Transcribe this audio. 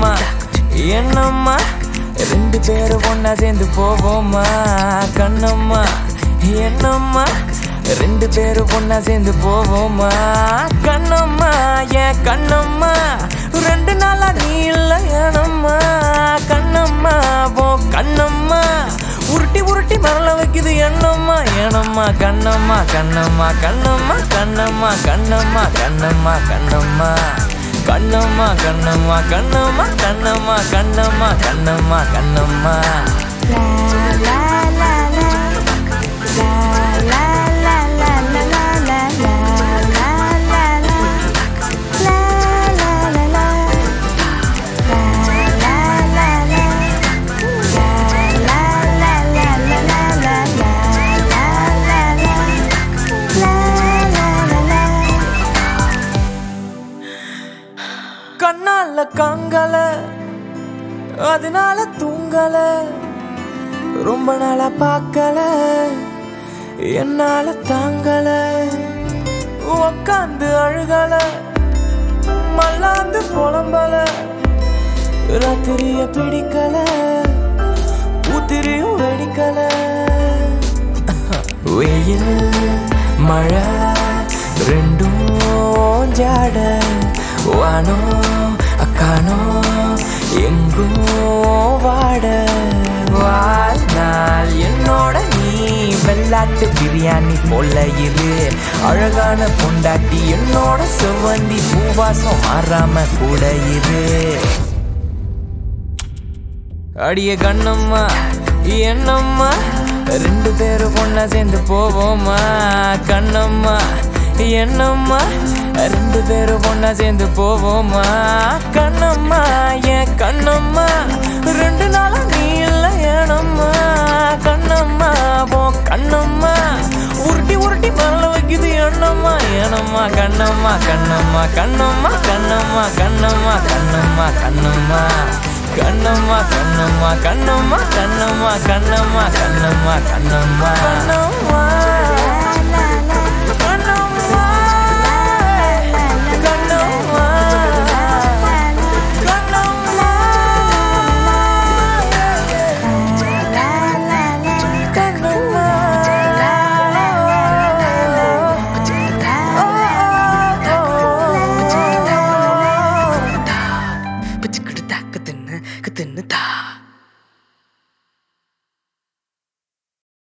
கண்ணம்மா என்னம்மா ரெண்டு பேரும் ஒன்னா சேர்ந்து போவோமா கண்ணம்மா என்னம்மா ரெண்டு பேரும் ஒன்னா சேர்ந்து போவோமா கண்ணம்மா ஏன் கண்ணம்மா ரெண்டு நாளா நீ இல்ல ஏனம்மா கண்ணம்மா போ கண்ணம்மா உருட்டி உருட்டி மரல வைக்குது என்னம்மா ஏனம்மா கண்ணம்மா கண்ணம்மா கண்ணம்மா கண்ணம்மா கண்ணம்மா கண்ணம்மா கண்ணம்மா கண்ணம்மா கண்ணம்மா கண்ணம்மா கண்ணம்மா கண்ணம்மா கண்ணம்மா கண்ணம்மா கண்ணால காங்கல அதனால தூங்கல ரொம்ப நாளா பார்க்கல என்னால தாங்கல உக்காந்து அழுகல மல்லாந்து புலம்பல ராத்திரிய பிடிக்கல ஊத்திரியும் வெடிக்கல வெயில் மழை ரெண்டும் ஜாட வானோ அக்கானோ எங்கோ வாட வாழ்நாள் என்னோட நீ வெள்ளாட்டு பிரியாணி போல இரு அழகான பொண்டாட்டி என்னோட செவ்வந்தி பூவாசம் மாறாம கூட இரு அடிய கண்ணம்மா என்னம்மா ரெண்டு பேரும் ஒன்னா சேர்ந்து போவோமா கண்ணம்மா என்னம்மா ரெண்டு பேரும் ஒன்னா சேர்ந்து போவோமா கண்ணம்மா ஏன் கண்ணம்மா ரெண்டு நாளா நீ இல்ல ஏனம்மா கண்ணம்மா போ கண்ணம்மா உருட்டி உருட்டி மரல வைக்குது எண்ணம்மா ஏனம்மா கண்ணம்மா கண்ணம்மா கண்ணம்மா கண்ணம்மா கண்ணம்மா கண்ணம்மா கண்ணம்மா கண்ணம்மா கண்ணம்மா கண்ணம்மா கண்ணம்மா கண்ணம்மா கண்ணம்மா கண்ணம்மா கண்ணம்மா கண்ணம்மா கண்ணம்மா கண்ணம்மா கண்ணம்மா பிச்சுக்கிட்டு தாக்கு தின்னு தின்னு தா